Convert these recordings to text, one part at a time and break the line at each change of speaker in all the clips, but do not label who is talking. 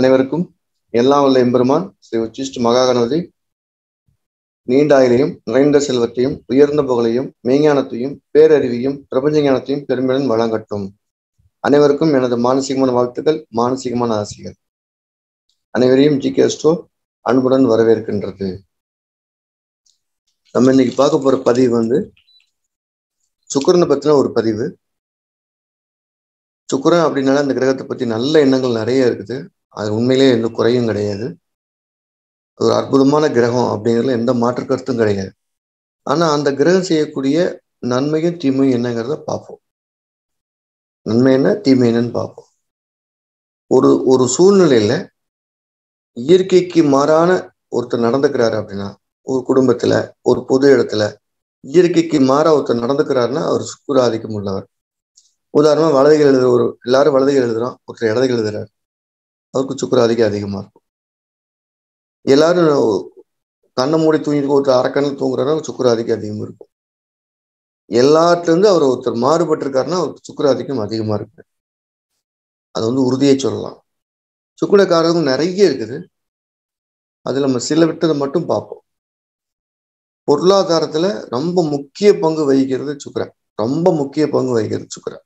அனைவருக்கும் எல்லாம் வல்ல எம்பெருமான் ஸ்ரீ உச்சிஷ்ட மகாகணபதி நீண்ட ஆயுளையும் நிறைந்த செல்வத்தையும் உயர்ந்த புகழையும் மெய்ஞானத்தையும் பேரறிவையும் பிரபஞ்ச ஞானத்தையும் பெருமையுடன் வழங்கட்டும் அனைவருக்கும் எனது மானசீகமான வாழ்த்துக்கள் மானசீகமான ஆசைகள் அனைவரையும் ஜி கே ஸ்டோ அன்புடன் வரவேற்கின்றது நம்ம இன்னைக்கு பார்க்க போற பதிவு வந்து சுக்கரனை பத்தின ஒரு பதிவு சுக்கரன் அப்படின்னால அந்த கிரகத்தை பத்தி நல்ல எண்ணங்கள் நிறைய இருக்குது அது உண்மையிலேயே எந்த குறையும் கிடையாது ஒரு அற்புதமான கிரகம் அப்படிங்கிறதுல எந்த மாற்று கருத்தும் கிடையாது ஆனா அந்த கிரகம் செய்யக்கூடிய நன்மையும் தீமையும் என்னங்கிறத பார்ப்போம் நன்மை என்ன தீமை என்னன்னு பார்ப்போம் ஒரு ஒரு சூழ்நிலையில இயற்கைக்கு மாறான ஒருத்தர் நடந்துக்கிறாரு அப்படின்னா ஒரு குடும்பத்துல ஒரு பொது இடத்துல இயற்கைக்கு மாறா ஒருத்தர் நடந்துக்கிறாருன்னா அவர் சுக்குர ஆதிக்கம் உள்ளவர் உதாரணமா வலதுகள் எழுதுற ஒரு எல்லாரும் வலதுகள் எழுதுறோம் ஒருத்தர் இடதுகள் எழுதுறாரு அவருக்கு சுக்குர ஆதிக்கம் அதிகமா இருக்கும் எல்லாரும் கண்ணை மூடி தூங்கிட்டு ஒருத்தர் அரைக்கண்ணில் தூங்குறாருன்னா சுக்குர ஆதிக்கம் அதிகமா இருக்கும் எல்லாத்துல இருந்து அவர் ஒருத்தர் மாறுபட்டிருக்காருன்னா அவருக்கு சுக்குர ஆதிக்கம் அதிகமா இருக்கு அது வந்து உறுதியை சொல்லலாம் சுக்குரக்காரகம் நிறைய இருக்குது அது நம்ம சில விட்டதை மட்டும் பார்ப்போம் பொருளாதாரத்துல ரொம்ப முக்கிய பங்கு வகிக்கிறது சுக்கரன் ரொம்ப முக்கிய பங்கு வகிக்கிறது சுக்கரன்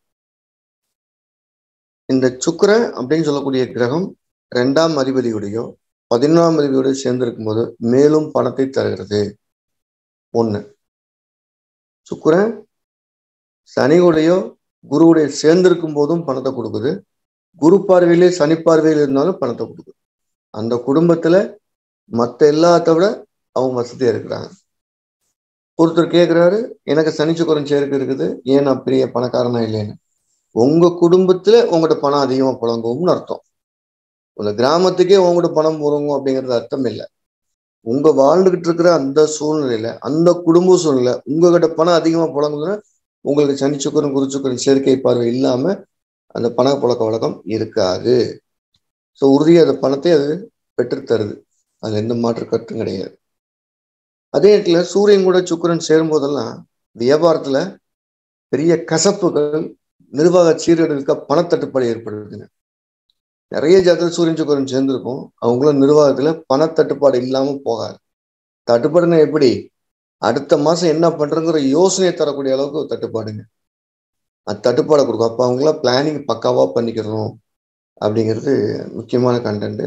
இந்த சுக்கரன் அப்படின்னு சொல்லக்கூடிய கிரகம் ரெண்டாம் அதிபதியுடையோ பதினொன்றாம் அதிபதியோடய சேர்ந்திருக்கும் போது மேலும் பணத்தை தருகிறது ஒண்ணு சுக்கரன் சனியுடையோ குருவுடைய சேர்ந்திருக்கும் போதும் பணத்தை கொடுக்குது குரு பார்வையிலே சனி பார்வையில் இருந்தாலும் பணத்தை கொடுக்குது அந்த குடும்பத்துல மற்ற எல்லாத்த விட அவங்க வசதியா இருக்கிறாங்க ஒருத்தர் கேட்கிறாரு எனக்கு சனிச்சுக்குரம் சேர்க்கை இருக்குது ஏன் நான் பெரிய பணக்காரனா இல்லைன்னு உங்க குடும்பத்துல உங்கள்கிட்ட பணம் அதிகமா புழங்கும்னு அர்த்தம் உங்க கிராமத்துக்கே உங்கள்கிட்ட பணம் புழங்கும் அப்படிங்கிறது அர்த்தம் இல்லை உங்க வாழ்ந்துகிட்டு இருக்கிற அந்த சூழ்நிலையில அந்த குடும்ப சூழ்நிலை உங்ககிட்ட பணம் அதிகமா புழங்குதுன்னா உங்களுக்கு சனிச்சுக்கரம் குருச்சுக்கரம் சேர்க்கை பார்வை இல்லாம அந்த பண புழக்க வழக்கம் இருக்காது ஸோ உறுதியாக அந்த பணத்தை அது பெற்று தருது அதுல எந்த மாற்று கருத்தும் கிடையாது அதே நேரத்துல சூரியன் கூட சுக்கரன் சேரும் போதெல்லாம் வியாபாரத்துல பெரிய கசப்புகள் நிர்வாக சீரழிவுக்க பணத்தட்டுப்பாடு ஏற்படுதுங்க நிறைய ஜாதகத்தில் சூரியன் சுக்கரன் சேர்ந்திருக்கும் அவங்களும் நிர்வாகத்துல பணத்தட்டுப்பாடு இல்லாம போகாது தட்டுப்பாடுன்னா எப்படி அடுத்த மாசம் என்ன பண்றங்கிற யோசனையை தரக்கூடிய அளவுக்கு ஒரு தட்டுப்பாடுங்க அது தட்டுப்பாடை கொடுக்கும் அப்போ அவங்களாம் பிளானிங் பக்காவா பண்ணிக்கிறணும் அப்படிங்கிறது முக்கியமான கண்டென்ட்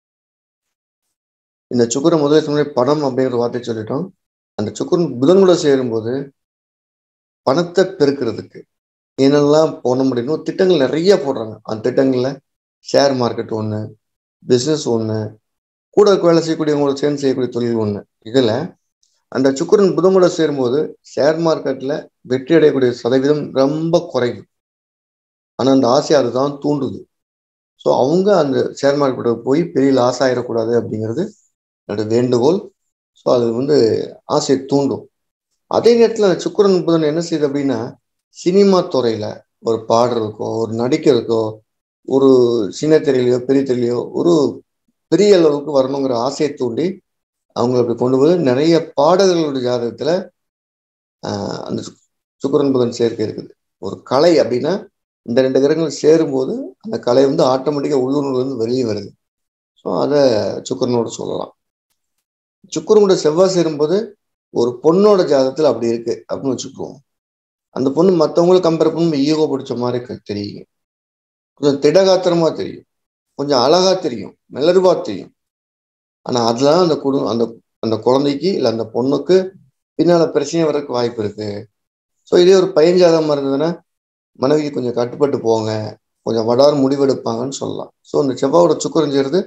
இந்த சுக்கரன் முதல் சொன்ன பணம் அப்படிங்கிற வார்த்தை சொல்லிட்டோம் அந்த சுக்கரன் புதன் கூட சேரும்போது பணத்தை பெருக்கிறதுக்கு என்னெல்லாம் போன முடியுமோ திட்டங்கள் நிறைய போடுறாங்க அந்த திட்டங்கள்ல ஷேர் மார்க்கெட் ஒன்று பிஸ்னஸ் ஒன்று கூட வேலை செய்யக்கூடியவங்களோட சேர்ந்து செய்யக்கூடிய தொழில் ஒன்று இதுல அந்த சுக்கரன் புதன் கூட சேரும்போது ஷேர் மார்க்கெட்ல வெற்றி அடையக்கூடிய சதவீதம் ரொம்ப குறையும் ஆனா அந்த ஆசை அதுதான் தூண்டுது ஸோ அவங்க அந்த ஷேர் மார்க்கெட்டுக்கு போய் பெரிய லாஸ் ஆகிடக்கூடாது அப்படிங்கிறது என்னோட வேண்டுகோள் ஸோ அது வந்து ஆசையை தூண்டும் அதே நேரத்தில் அந்த சுக்கரன் புதன் என்ன செய்யுது அப்படின்னா சினிமா துறையில ஒரு பாடுறதுக்கோ ஒரு நடிக்கிறதுக்கோ ஒரு சின்ன திரையிலையோ பெரிய திரையிலையோ ஒரு பெரிய அளவுக்கு வரணுங்கிற ஆசையை தூண்டி அவங்களை அப்படி கொண்டு போது நிறைய பாடல்களுடைய ஜாதகத்துல ஆஹ் அந்த சுக்கரன் புதன் சேர்க்கை இருக்குது ஒரு கலை அப்படின்னா இந்த ரெண்டு கிரகங்கள் சேரும்போது அந்த கலை வந்து ஆட்டோமேட்டிக்கா உள்ளூர்ல இருந்து வெளியே வருது ஸோ அதை சுக்கரனோட சொல்லலாம் சுக்கரனோட செவ்வாய் சேரும்போது ஒரு பொண்ணோட ஜாதகத்துல அப்படி இருக்கு அப்படின்னு வச்சுக்குவோம் அந்த பொண்ணு மற்றவங்களை கம்பேர் பண்ணும் ஈகோ பிடிச்ச மாதிரி தெரியுங்க கொஞ்சம் திடகாத்திரமா தெரியும் கொஞ்சம் அழகா தெரியும் மெலர்வா தெரியும் ஆனா அதுதான் அந்த குடும்பம் அந்த அந்த குழந்தைக்கு இல்லை அந்த பொண்ணுக்கு பின்னால பிரச்சனை வரக்கு வாய்ப்பு இருக்கு ஸோ இதே ஒரு பையஞ்சாதமா இருந்ததுன்னா மனைவிக்கு கொஞ்சம் கட்டுப்பட்டு போங்க கொஞ்சம் வடார் முடிவெடுப்பாங்கன்னு சொல்லலாம் ஸோ அந்த செவ்வாவோட சுக்கரம் செய்யறது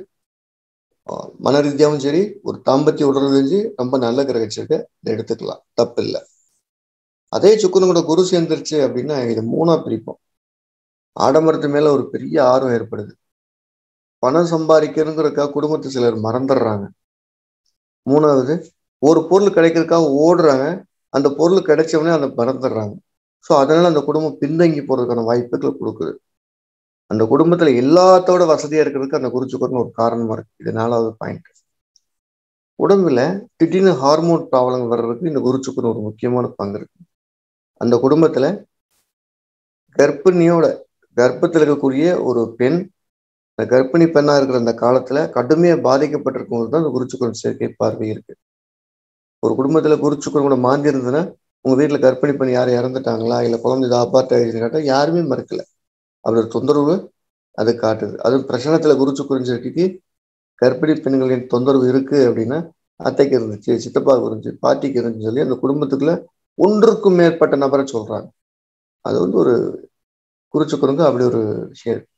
மன ரீதியாகவும் சரி ஒரு தாம்பத்திய உடல் செஞ்சு ரொம்ப நல்ல கிரகிச்சிருக்கு இதை எடுத்துக்கலாம் தப்பு இல்லை அதே சுக்கரனோட குரு சேர்ந்துருச்சு அப்படின்னா இது மூணா பிரிப்போம் ஆடம்பரத்து மேல ஒரு பெரிய ஆர்வம் ஏற்படுது பணம் சம்பாதிக்கிறதுங்கிறதுக்காக குடும்பத்தை சிலர் மறந்துடுறாங்க மூணாவது ஒரு பொருள் கிடைக்கிறதுக்காக ஓடுறாங்க அந்த பொருள் கிடைச்சவனே அதை மறந்துடுறாங்க ஸோ அதனால அந்த குடும்பம் பின்தங்கி போறதுக்கான வாய்ப்புகள் கொடுக்குது அந்த குடும்பத்துல எல்லாத்தோட வசதியா இருக்கிறதுக்கு அந்த குறிச்சுக்கொண்டு ஒரு காரணமா இருக்கு இது நாலாவது பாயிண்ட் உடம்புல திடீர்னு ஹார்மோன் ப்ராப்ளம் வர்றதுக்கு இந்த குருச்சுக்குன்னு ஒரு முக்கியமான பங்கு இருக்கு அந்த குடும்பத்துல கர்ப்பிணியோட கர்ப்பத்தில் இருக்கக்கூடிய ஒரு பெண் இந்த கர்ப்பிணி பெண்ணா இருக்கிற அந்த காலத்துல கடுமையா பாதிக்கப்பட்டிருக்கும் போது தான் அந்த குருச்சுக்குரன் சேர்க்கை பார்வை இருக்கு ஒரு குடும்பத்துல குருச்சுக்குரன் கூட மாந்தி இருந்ததுன்னா உங்க வீட்டுல கர்ப்பிணி பெண் யாரும் இறந்துட்டாங்களா இல்ல குழந்தை அப்பார்ட் ஆயிடுச்சுன்னு கேட்டா யாருமே மறுக்கல அப்படி ஒரு தொந்தரவு அது காட்டுது அதுவும் பிரசனத்துல குருச்சுக்குரன் சேர்க்கைக்கு கர்ப்பிணி பெண்களின் தொந்தரவு இருக்கு அப்படின்னா அத்தைக்கு இருந்துச்சு சித்தப்பாவுக்கு இருந்துச்சு பாட்டிக்கு இருந்துச்சு சொல்லி அந்த குடும்பத்துக்குள்ள ஒன்றுக்கும் மேற்பட்ட நபரை சொல்றாங்க அது வந்து ஒரு குறிச்சுக்குறங்க அப்படி ஒரு விஷயம் இருக்கு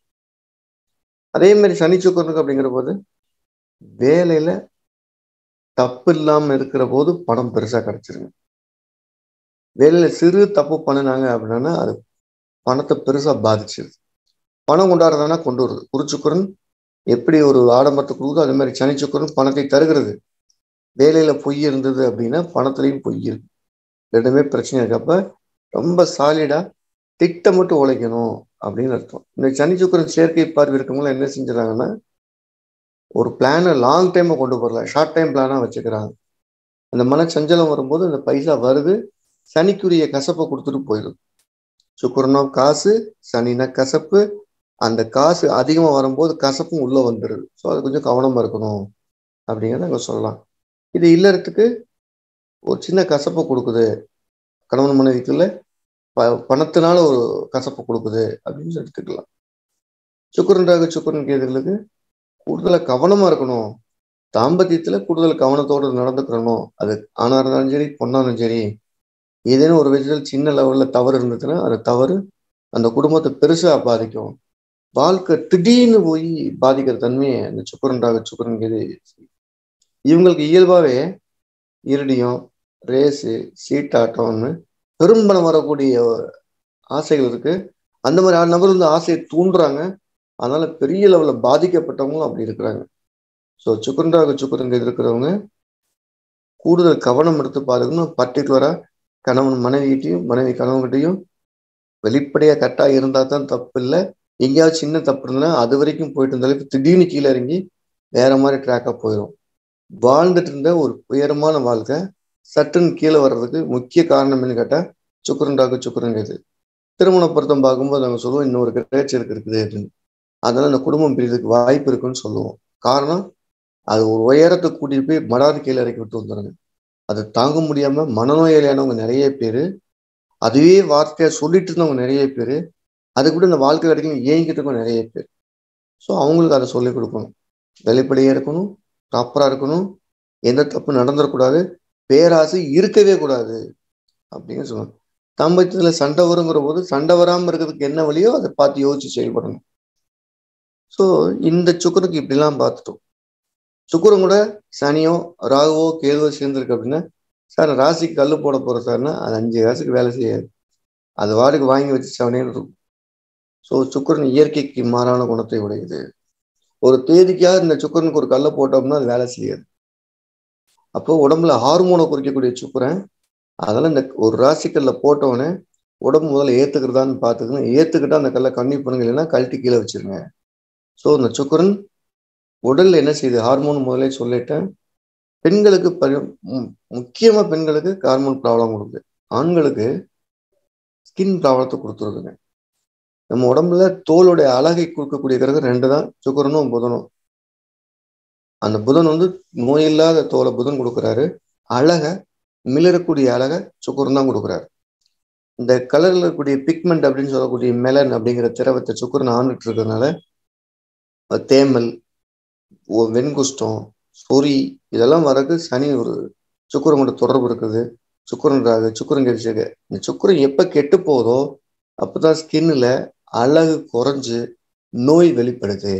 அதே மாதிரி சனிச்சுக்குறனுக்கு அப்படிங்கிற போது வேலையில தப்பு இல்லாம இருக்கிற போது பணம் பெருசா கிடைச்சிருங்க வேலையில சிறு தப்பு பண்ணினாங்க அப்படின்னா அது பணத்தை பெருசா பாதிச்சிருது பணம் கொண்டாடுறதுனா கொண்டு வருது குறிச்சுக்குறன் எப்படி ஒரு ஆடம்பரத்தை கொடுக்குதோ அதே மாதிரி சனிச்சுக்குறன் பணத்தை தருகிறது வேலையில பொய் இருந்தது அப்படின்னா பணத்துலையும் பொய் இருக்கு ரெண்டுமே பிரச்சனை இருக்கப்ப ரொம்ப சாலிடா திட்டமிட்டு உழைக்கணும் அப்படின்னு அர்த்தம் இந்த சனி சுக்கரன் சேர்க்கை பார்வை இருக்கவங்க என்ன செஞ்சுறாங்கன்னா ஒரு பிளானை லாங் டைமை கொண்டு போகல ஷார்ட் டைம் பிளானா வச்சுக்கிறாங்க அந்த மன சஞ்சலம் வரும்போது அந்த பைசா வருது சனிக்குரிய கசப்பை கொடுத்துட்டு போயிடும் சுக்கரனோ காசு சனினா கசப்பு அந்த காசு அதிகமாக வரும்போது கசப்பும் உள்ள வந்துடுது ஸோ அது கொஞ்சம் கவனமா இருக்கணும் அப்படிங்கிறத அங்கே சொல்லலாம் இது இல்லறதுக்கு ஒரு சின்ன கசப்பை கொடுக்குது கணவன் மனைவிக்குள்ள ப பணத்தினால ஒரு கசப்பு கொடுக்குது அப்படின்னு எடுத்துக்கலாம் சுக்கரன் ராகு சுக்கரன் கேதுகளுக்கு கூடுதலாக கவனமா இருக்கணும் தாம்பத்தியத்துல கூடுதல் கவனத்தோடு நடந்துக்கிறணும் அது ஆணா இருந்தாலும் சரி பொண்ணா இருந்தாலும் சரி ஏதேனும் ஒரு விஷயத்தில் சின்ன லெவல்ல தவறு இருந்ததுன்னா அந்த தவறு அந்த குடும்பத்தை பெருசா பாதிக்கும் வாழ்க்கை திடீர்னு போய் பாதிக்கிற தன்மையை அந்த சுக்கரன் ராகு சுக்கரன் கேது இவங்களுக்கு இயல்பாவே இருடியும் ரேஸு சீட்டாட்டம்னு பெரும்பணம் வரக்கூடிய ஆசைகள் இருக்கு அந்த மாதிரி நபர் வந்து ஆசையை தூண்டுறாங்க அதனால பெரிய லெவலில் பாதிக்கப்பட்டவங்களும் அப்படி இருக்கிறாங்க ஸோ சுக்கரன்றாக சுக்கரங்க இருக்கிறவங்க கூடுதல் கவனம் எடுத்து பாருக்கணும் பர்டிகுலரா கணவன் மனைவிகிட்டையும் மனைவி கணவன்கிட்டையும் வெளிப்படையா கரெக்டாக இருந்தா தான் தப்பு இல்லை எங்கேயாவது சின்ன தப்பு இருந்ததுன்னா அது வரைக்கும் போயிட்டு இருந்தாலும் திடீர்னு கீழே இறங்கி வேற மாதிரி ட்ராக்கா போயிடும் வாழ்ந்துட்டு இருந்த ஒரு உயரமான வாழ்க்கை சட்டுன்னு கீழே வர்றதுக்கு முக்கிய காரணம் என்னன்னு கேட்டால் சுக்கரன் டாக்கு சுக்கரன் இது திருமண பொருத்தம் பார்க்கும்போது நாங்கள் சொல்லுவோம் இன்னொரு கிரேச்சருக்கு இருக்குது அப்படின்னு அதனால அந்த குடும்பம் பிரிறதுக்கு வாய்ப்பு இருக்குன்னு சொல்லுவோம் காரணம் அது ஒரு உயரத்தை கூட்டிட்டு போய் மடாது கீழே இறக்கி விட்டு வந்துடுங்க அது தாங்க முடியாம மனநோயாளியானவங்க நிறைய பேர் அதுவே வார்த்தையா சொல்லிட்டு இருந்தவங்க நிறைய பேர் அது கூட இந்த வாழ்க்கை கிடைக்கும் ஏங்கிட்டு இருக்கவங்க நிறைய பேர் ஸோ அவங்களுக்கு அதை சொல்லிக் கொடுக்கணும் வெளிப்படையா இருக்கணும் ப்ராப்பரா இருக்கணும் எந்த தப்பு நடந்துடக்கூடாது பேராசை இருக்கவே கூடாது அப்படின்னு சொல்லுவாங்க தாம்பத்தியத்துல சண்டை வருங்கிற போது சண்டை வராம இருக்கிறதுக்கு என்ன வழியோ அதை பார்த்து யோசிச்சு செயல்படணும் ஸோ இந்த சுக்கருக்கு இப்படிலாம் பார்த்துட்டோம் சுக்கரம் கூட சனியோ ராகுவோ கேதுவோ சேர்ந்துருக்கு அப்படின்னா சார் ராசிக்கு கல் போட போற சார்னா அது அஞ்சு காசுக்கு வேலை செய்யாது அது வாடகை வாங்கி வச்சு செவனேன்னு இருக்கும் ஸோ சுக்கரன் இயற்கைக்கு மாறான குணத்தை உடையது ஒரு தேதிக்காக இந்த சுக்கரனுக்கு ஒரு கல்லை போட்டோம்னா அது வேலை செய்யாது அப்போ உடம்புல ஹார்மோனை குறிக்கக்கூடிய சுக்கரன் அதெல்லாம் இந்த ஒரு ராசிக்கல்ல போட்டவொடனே உடம்பு முதல்ல ஏத்துக்கிறதான்னு பார்த்துக்கணும் ஏத்துக்கிட்டா அந்த கல்லை கண்ணி பண்ணுங்க இல்லைன்னா கழட்டி கீழே வச்சிருங்க ஸோ இந்த சுக்கரன் உடல்ல என்ன செய்யுது ஹார்மோன் முதலே சொல்லிட்டேன் பெண்களுக்கு பரி முக்கியமா பெண்களுக்கு ஹார்மோன் ப்ராப்ளம் கொடுக்குது ஆண்களுக்கு ஸ்கின் ப்ராப்ளத்தை கொடுத்துருக்குங்க நம்ம உடம்புல தோலுடைய அழகை கொடுக்கக்கூடிய கிரகம் ரெண்டு தான் சுக்கரனும் புதனும் அந்த புதன் வந்து நோயில்லாத தோலை புதன் கொடுக்குறாரு அழக மிளறக்கூடிய அழக சுக்கரன் தான் கொடுக்குறாரு இந்த கலர்ல இருக்கக்கூடிய பிக்மெண்ட் அப்படின்னு சொல்லக்கூடிய மெலன் அப்படிங்கிற திரவத்தை சுக்கரன் ஆண்டுட்டு இருக்கிறதுனால தேமல் வெண்குஷ்டம் சொறி இதெல்லாம் வரக்கு சனி ஒரு சுக்கரனோட தொடர்பு இருக்குது சுக்கரன் ராகு சுக்கரன் கடிச்சக இந்த சுக்கரன் எப்ப கெட்டு போதோ அப்பதான் ஸ்கின்ல அழகு குறைஞ்சு நோய் வெளிப்படுது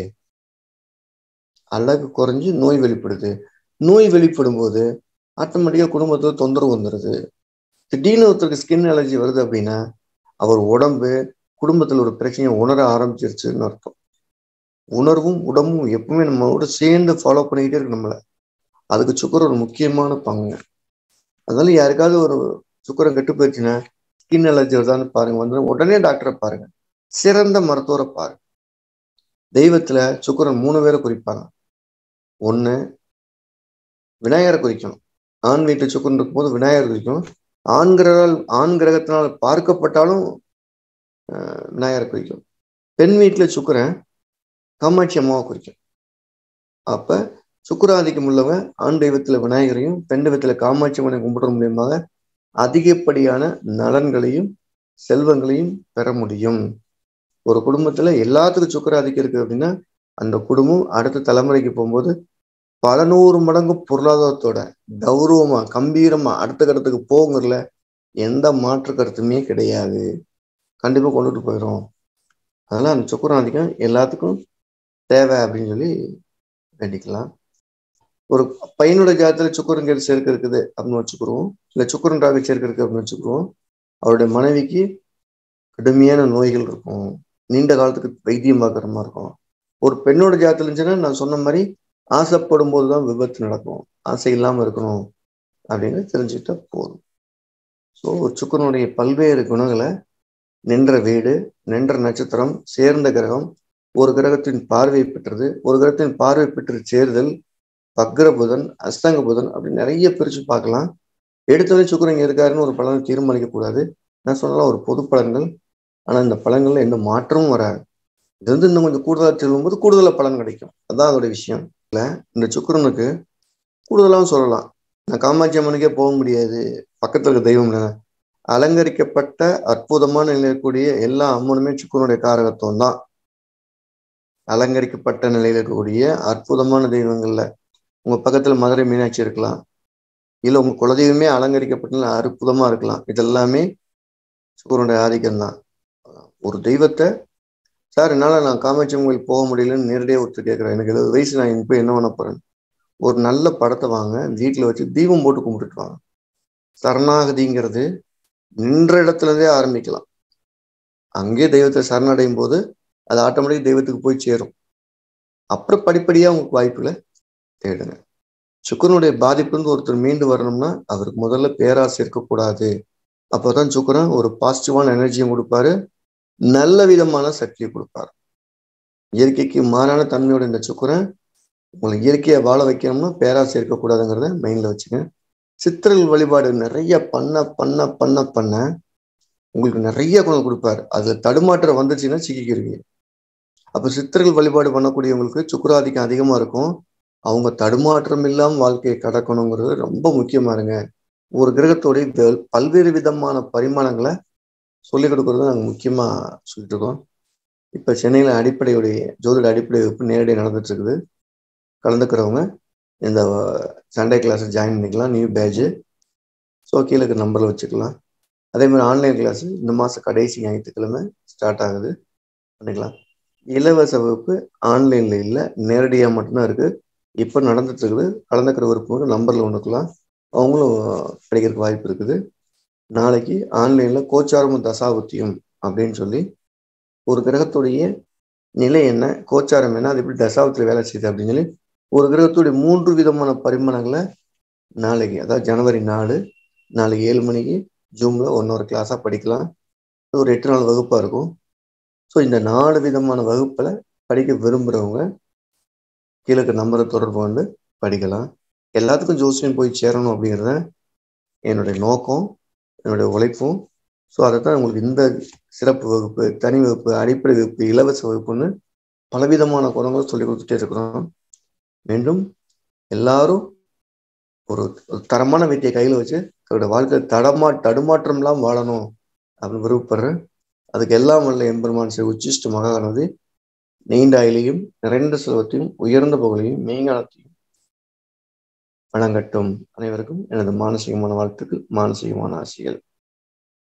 அழகு குறைஞ்சு நோய் வெளிப்படுது நோய் வெளிப்படும் போது ஆட்டோமேட்டிக்கா குடும்பத்துல தொந்தரவு வந்துடுது திடீர்னு ஒருத்தருக்கு ஸ்கின் அலர்ஜி வருது அப்படின்னா அவர் உடம்பு குடும்பத்துல ஒரு பிரச்சனையை உணர ஆரம்பிச்சிருச்சுன்னு அர்த்தம் உணர்வும் உடம்பும் எப்பவுமே நம்மளோட சேர்ந்து ஃபாலோ பண்ணிக்கிட்டே இருக்கு நம்மள அதுக்கு சுக்கரம் ஒரு முக்கியமான பங்கு அதனால யாருக்காவது ஒரு சுக்கரம் கெட்டு போயிடுச்சுன்னா ஸ்கின் அலர்ஜி வருதான்னு பாருங்க வந்து உடனே டாக்டரை பாருங்க சிறந்த மருத்துவரை பாருங்க தெய்வத்துல சுக்கரன் மூணு பேரை குறிப்பாங்க ஒண்ணு விநாயகரை குறிக்கணும் ஆண் வீட்டு சுக்கரன் இருக்கும்போது விநாயகர் குறிக்கும் ஆண் கிரகால் ஆண் கிரகத்தினால் பார்க்கப்பட்டாலும் விநாயகரை குறிக்கும் பெண் வீட்டுல சுக்கரன் காமாட்சி அம்மாவை குறிக்கும் அப்ப சுக்கராதிக்கம் உள்ளவன் ஆண் தெய்வத்துல விநாயகரையும் பெண் தெய்வத்துல காமாட்சி அம்மனை கும்பிடுற மூலியமாக அதிகப்படியான நலன்களையும் செல்வங்களையும் பெற முடியும் ஒரு குடும்பத்துல எல்லாத்துக்கும் சுக்கராதிக்கம் இருக்கு அப்படின்னா அந்த குடும்பம் அடுத்த தலைமுறைக்கு போகும்போது பல நூறு மடங்கு பொருளாதாரத்தோட கௌரவமா கம்பீரமா அடுத்த கட்டத்துக்கு போங்கிறதுல எந்த மாற்று கருத்துமே கிடையாது கண்டிப்பா கொண்டுட்டு போயிடும் அதனால அந்த சுக்கராதிக்கம் எல்லாத்துக்கும் தேவை அப்படின்னு சொல்லி வேண்டிக்கலாம் ஒரு பையனோட ஜாதத்துல சுக்கரன் சேர்க்க இருக்குது அப்படின்னு வச்சுக்கிறோம் இல்ல சுக்கரன் ராக சேர்க்க இருக்கு அப்படின்னு வச்சுக்கிறோம் அவருடைய மனைவிக்கு கடுமையான நோய்கள் இருக்கும் நீண்ட காலத்துக்கு வைத்தியம் பார்க்குற மாதிரி இருக்கும் ஒரு பெண்ணோட ஜாதத்துல இருந்துச்சுன்னா நான் சொன்ன மாதிரி ஆசைப்படும் போதுதான் விபத்து நடக்கும் ஆசை இல்லாம இருக்கணும் அப்படின்னு தெரிஞ்சுக்கிட்டா போதும் ஸோ சுக்கரனுடைய பல்வேறு குணங்களை நின்ற வீடு நின்ற நட்சத்திரம் சேர்ந்த கிரகம் ஒரு கிரகத்தின் பார்வை பெற்றது ஒரு கிரகத்தின் பார்வை பெற்று சேர்தல் பக்ர புதன் அஸ்தங்க புதன் அப்படி நிறைய பிரிச்சு பார்க்கலாம் எடுத்தவரை சுக்கரன் இங்க இருக்காருன்னு ஒரு பலனை தீர்மானிக்க கூடாது நான் சொல்லலாம் ஒரு பொது பலன்கள் ஆனா இந்த பலன்கள்ல எந்த மாற்றமும் வராது இது வந்து இன்னும் கொஞ்சம் கூடுதலாக செல்லும்போது கூடுதலாக பலன் கிடைக்கும் அதான் அதோட விஷயம் இல்லை இந்த சுக்கரனுக்கு கூடுதலாகவும் சொல்லலாம் நான் காமாட்சி அம்மனுக்கே போக முடியாது பக்கத்துல இருக்க தெய்வம் இல்லை அலங்கரிக்கப்பட்ட அற்புதமான நிலையில் இருக்கக்கூடிய எல்லா அம்மனுமே சுக்கரனுடைய காரகத்துவம் தான் அலங்கரிக்கப்பட்ட நிலையில இருக்கக்கூடிய அற்புதமான தெய்வங்கள்ல உங்க பக்கத்துல மதுரை மீனாட்சி இருக்கலாம் இல்ல உங்க குலதெய்வமே அலங்கரிக்கப்பட்ட அற்புதமா இருக்கலாம் இதெல்லாமே சுக்கரனுடைய ஆதிக்கம் தான் ஒரு தெய்வத்தை சார் என்னால நான் காமாட்சி கோயில் போக முடியலன்னு நேரடியாக ஒருத்தர் கேட்குறேன் எனக்கு எழுபது வயசு நான் இப்போ என்ன பண்ண போறேன் ஒரு நல்ல படத்தை வாங்க வீட்டில் வச்சு தீபம் போட்டு கும்பிட்டுட்டு வாங்க சரணாகதிங்கிறது நின்ற இடத்துல இருந்தே ஆரம்பிக்கலாம் அங்கே தெய்வத்தை சரணடையும் போது அது ஆட்டோமேட்டிக் தெய்வத்துக்கு போய் சேரும் அப்புறம் படிப்படியாக உங்களுக்கு வாய்ப்புகளை தேடுங்க சுக்கரனுடைய பாதிப்புலேருந்து ஒருத்தர் மீண்டு வரணும்னா அவருக்கு முதல்ல பேராசை இருக்கக்கூடாது அப்போதான் சுக்கரன் ஒரு பாசிட்டிவான எனர்ஜியும் கொடுப்பாரு நல்ல விதமான சக்தியை கொடுப்பார் இயற்கைக்கு மாறான தன்மையோட இந்த சுக்கரன் உங்களை இயற்கையை வாழ வைக்கணும்னா பேராசை இருக்கக்கூடாதுங்கிறத மைண்ட்ல வச்சுங்க சித்திரல் வழிபாடு நிறைய பண்ண பண்ண பண்ண பண்ண உங்களுக்கு நிறைய குணம் கொடுப்பாரு அதுல தடுமாற்றம் வந்துச்சுன்னா சிக்கிக்கிறீங்க அப்ப சித்திரல் வழிபாடு பண்ணக்கூடியவங்களுக்கு சுக்கராதிக்கம் அதிகமா இருக்கும் அவங்க தடுமாற்றம் இல்லாம வாழ்க்கையை கடக்கணுங்கிறது ரொம்ப முக்கியமா இருங்க ஒரு கிரகத்தோடைய பல்வேறு விதமான பரிமாணங்களை சொல்லிக் கொடுக்கறது நாங்கள் முக்கியமா சொல்லிட்டு இருக்கோம் இப்ப சென்னையில அடிப்படையுடைய ஜோதிட அடிப்படை வகுப்பு நேரடியாக நடந்துட்டு இருக்குது கலந்துக்கிறவங்க இந்த சண்டே கிளாஸ் ஜாயின் பண்ணிக்கலாம் நியூ பேட்ஜு ஸோ கீழே இருக்கிற நம்பரில் வச்சுக்கலாம் அதே மாதிரி ஆன்லைன் கிளாஸ் இந்த மாதம் கடைசி ஞாயிற்றுக்கிழமை ஸ்டார்ட் ஆகுது பண்ணிக்கலாம் இலவச வகுப்பு ஆன்லைனில் இல்லை நேரடியாக மட்டும்தான் இருக்குது இப்போ நடந்துட்டு இருக்குது கலந்துக்கிற விருப்பம் நம்பரில் ஒன்றுக்கலாம் அவங்களும் கிடைக்கிறதுக்கு வாய்ப்பு இருக்குது நாளைக்கு ஆன்லைனில் கோச்சாரமும் தசாபுத்தியும் அப்படின்னு சொல்லி ஒரு கிரகத்துடைய நிலை என்ன கோச்சாரம் என்ன அது எப்படி தசாபத்தில் வேலை செய்யுது அப்படின்னு சொல்லி ஒரு கிரகத்துடைய மூன்று விதமான பரிமாணங்களை நாளைக்கு அதாவது ஜனவரி நாலு நாளைக்கு ஏழு மணிக்கு ஜூமில் ஒன்னொரு கிளாஸாக படிக்கலாம் ஒரு எட்டு நாள் வகுப்பாக இருக்கும் ஸோ இந்த நாலு விதமான வகுப்பில் படிக்க விரும்புகிறவங்க கீழே இருக்க நம்பரை தொடர்பு கொண்டு படிக்கலாம் எல்லாத்துக்கும் ஜோசியம் போய் சேரணும் அப்படிங்கிறத என்னுடைய நோக்கம் என்னுடைய உழைப்பும் ஸோ அதை தான் உங்களுக்கு இந்த சிறப்பு வகுப்பு தனி வகுப்பு அடிப்படை வகுப்பு இலவச வகுப்புன்னு பலவிதமான குணங்கள் சொல்லி கொடுத்துட்டே இருக்கிறோம் மீண்டும் எல்லாரும் ஒரு தரமான வீட்டை கையில் வச்சு தன்னோட வாழ்க்கை தடமா தடுமாற்றம்லாம் வாழணும் அப்படின்னு விருப்பப்படுறேன் அதுக்கு எல்லாம் வல்ல எம்பெருமான் ஸ்ரீ உச்சிஷ்ட மகாகணபதி நீண்ட ஆயிலையும் நிறைந்த செல்வத்தையும் உயர்ந்த புகழையும் மெய்ஞானத்தையும் வணங்கட்டும் அனைவருக்கும் எனது மானசீகமான வாழ்த்துக்கள் மானசீகமான ஆசைகள்